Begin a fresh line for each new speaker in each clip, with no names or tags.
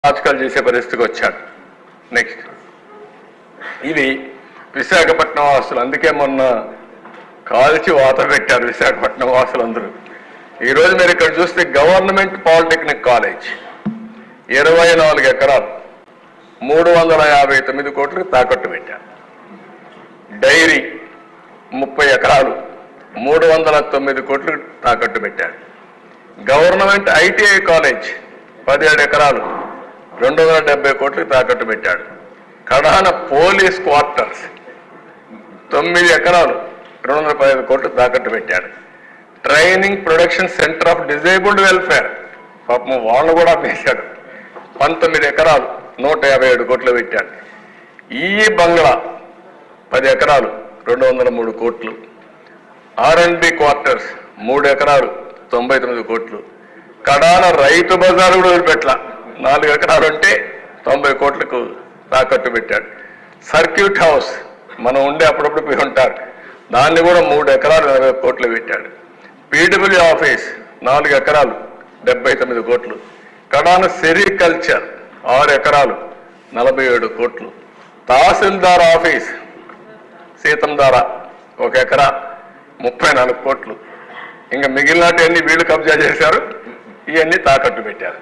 article చేసే పరిస్థితికి వచ్చాడు నెక్స్ట్ ఇది విశాఖపట్నం వాసులు అందుకే మొన్న కాల్చి వాత పెట్టారు విశాఖపట్నం వాసులందరూ ఈరోజు మీరు ఇక్కడ చూస్తే గవర్నమెంట్ పాలిటెక్నిక్ కాలేజ్ ఇరవై నాలుగు ఎకరాలు మూడు వందల యాభై తొమ్మిది కోట్లు తాకట్టు పెట్టారు డైరీ ముప్పై ఎకరాలు మూడు వందల తొమ్మిది కోట్లు తాకట్టు పెట్టాడు గవర్నమెంట్ ఐటీఐ కాలేజ్ పదిహేడు ఎకరాలు రెండు వందల డెబ్బై కోట్లు తాకట్టు పెట్టాడు కడాన పోలీస్ క్వార్టర్స్ తొమ్మిది ఎకరాలు రెండు వందల పదిహేను కోట్లు తాకట్టు పెట్టాడు training production centre of disabled welfare పాపం వాళ్ళు కూడా వేశాడు పంతొమ్మిది ఎకరాలు నూట యాభై ఏడు కోట్లు పెట్టాడు ఈ బంగ్లా పది ఎకరాలు రెండు వందల మూడు కోట్లు ఆర్ అండ్ బి క్వార్టర్స్ మూడు ఎకరాలు తొంభై తొమ్మిది కోట్లు కడాన రైతు బజారు కూడా వదిలిపెట్ల నాలుగు ఎకరాలు ఉంటే తొంభై కోట్లకు తాకట్టు పెట్టాడు సర్క్యూట్ హౌస్ మనం ఉండే అప్పుడప్పుడు పోయి ఉంటారు దాన్ని కూడా మూడు ఎకరాలు నలభై కోట్లు పెట్టాడు పీడబ్ల్యూ ఆఫీస్ నాలుగు ఎకరాలు డెబ్బై తొమ్మిది కోట్లు కడాన సెరికల్చర్ ఆరు ఎకరాలు నలభై ఏడు కోట్లు తహసీల్దార్ ఆఫీస్ సీతంధార ఒక ఎకరా ముప్పై నాలుగు కోట్లు ఇంకా మిగిలినవన్నీ వీళ్ళు కబ్జా చేశారు ఇవన్నీ తాకట్టు పెట్టారు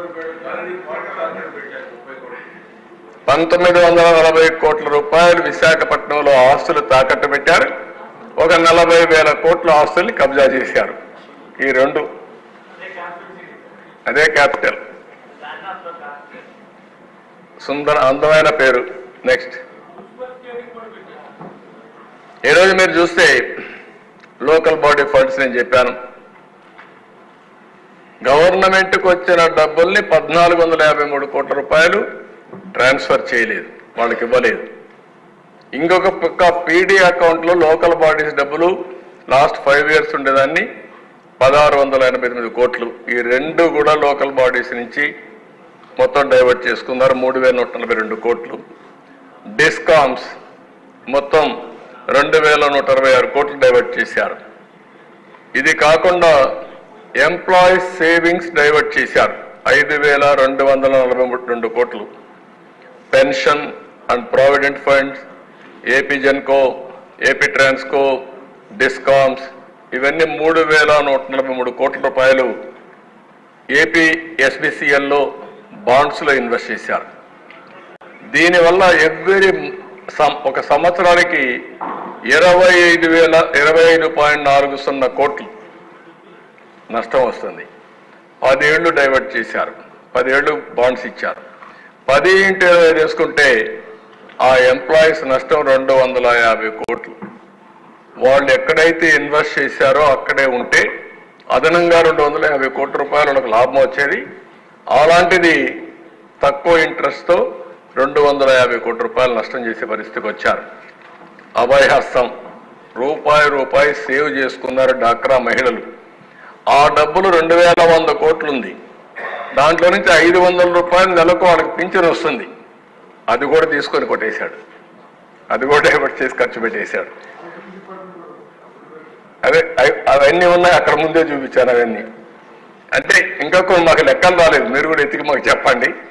పంతొమ్మిది వందల నలభై కోట్ల రూపాయలు విశాఖపట్నంలో ఆస్తులు తాకట్టు పెట్టారు ఒక నలభై వేల కోట్ల ఆస్తుల్ని కబ్జా చేశారు ఈ రెండు అదే క్యాపిటల్ సుందర అందమైన పేరు నెక్స్ట్ ఈరోజు మీరు చూస్తే లోకల్ బాడీ ఫండ్స్ నేను చెప్పాను గవర్నమెంట్కి వచ్చిన డబ్బుల్ని పద్నాలుగు వందల యాభై మూడు కోట్ల రూపాయలు ట్రాన్స్ఫర్ చేయలేదు వాళ్ళకి ఇవ్వలేదు ఇంకొక పక్క పీడీ అకౌంట్లో లోకల్ బాడీస్ డబ్బులు లాస్ట్ ఫైవ్ ఇయర్స్ ఉండేదాన్ని పదహారు వందల ఎనభై తొమ్మిది కోట్లు ఈ రెండు కూడా లోకల్ బాడీస్ నుంచి మొత్తం డైవర్ట్ చేసుకున్నారు మూడు వేల నూట నలభై రెండు కోట్లు డిస్కామ్స్ మొత్తం రెండు వేల నూట అరవై ఆరు కోట్లు డైవర్ట్ చేశారు ఇది కాకుండా ఎంప్లాయీస్ సేవింగ్స్ డైవర్ట్ చేశారు ఐదు వేల రెండు వందల నలభై మూడు రెండు కోట్లు pension and provident funds AP Genco AP Transco discoms ఇవన్నీ మూడు వేల నూట నలభై మూడు కోట్ల రూపాయలు ఏపీ ఎస్బిసిఎల్లో బాండ్స్లో ఇన్వెస్ట్ చేశారు దీనివల్ల ఎవ్రీ సం- ఒక సంవత్సరానికి ఇరవై ఐదు వేల ఇరవై ఐదు పాయింట్ నాలుగు సున్నా కోట్లు నష్టం వస్తుంది పదేళ్లు డైవర్ట్ చేశారు పదేళ్లు బాండ్స్ ఇచ్చారు పది ఇంటూ ఇరవై చేసుకుంటే ఆ ఎంప్లాయీస్ నష్టం రెండు వందల యాభై కోట్లు వాళ్ళు ఎక్కడైతే ఇన్వెస్ట్ చేశారో అక్కడే ఉంటే అదనంగా రెండు వందల యాభై కోట్ల రూపాయలు వాళ్ళకి లాభం వచ్చేది అలాంటిది తక్కువ ఇంట్రెస్ట్తో రెండు వందల యాభై కోట్ల రూపాయలు నష్టం చేసే పరిస్థితికి వచ్చారు అభయహస్తం రూపాయి రూపాయి సేవ్ చేసుకున్నారు డాక్రా మహిళలు ఆ డబ్బులు రెండు వేల వంద కోట్లు ఉంది దాంట్లో నుంచి ఐదు వందల రూపాయలు నెలకు వాళ్ళకి పింఛన్ వస్తుంది అది కూడా తీసుకొని కొట్టేశాడు అది కూడా డైవర్ట్ చేసి ఖర్చు పెట్టేశాడు అదే అవి- అవన్నీ ఉన్నాయి అక్కడ ముందే చూపించాను అవన్నీ అంటే ఇంకా కొన్ని మాకు లెక్కలు రాలేదు మీరు కూడా ఎతికి మాకు చెప్పండి